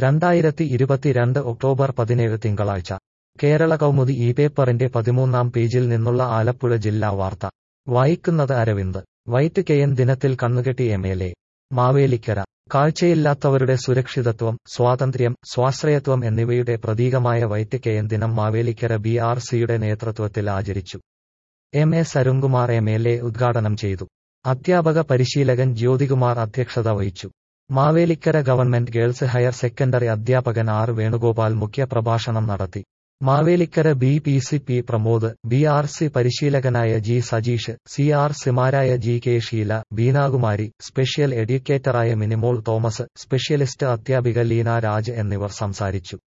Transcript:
രണ്ടായിരത്തി ഇരുപത്തിരണ്ട് ഒക്ടോബർ പതിനേഴ് തിങ്കളാഴ്ച കേരള കൗമുദി ഈ പേപ്പറിന്റെ പതിമൂന്നാം പേജിൽ നിന്നുള്ള ആലപ്പുഴ ജില്ലാ വാർത്ത വായിക്കുന്നത് അരവിന്ദ് വൈറ്റ് കെയൻ ദിനത്തിൽ കണ്ണുകെട്ടി എം എൽ എ മാവേലിക്കര കാഴ്ചയില്ലാത്തവരുടെ സുരക്ഷിതത്വം സ്വാതന്ത്ര്യം സ്വാശ്രയത്വം എന്നിവയുടെ പ്രതീകമായ വൈറ്റ് കെയൻ ദിനം മാവേലിക്കര ബി ആർ സിയുടെ നേതൃത്വത്തിൽ ആചരിച്ചു M A Sarunkumar M L A ഉദ്ഘാടനം ചെയ്തു അധ്യാപക പരിശീലകൻ ജ്യോതികുമാർ അധ്യക്ഷത വഹിച്ചു Mavelikkara government girls higher secondary അധ്യാപകൻ ആർ വേണുഗോപാൽ മുഖ്യപ്രഭാഷണം നടത്തി Mavelikkara B P C P Pramod B R C പരിശീലകനായ ജി സജീഷ് സി ആർ സിമാരായ G K Sheela Beenakumari special എഡ്യൂക്കേറ്ററായ മിനിമോൾ തോമസ് സ്പെഷ്യലിസ്റ്റ് അധ്യാപിക ലീന രാജ് എന്നിവർ സംസാരിച്ചു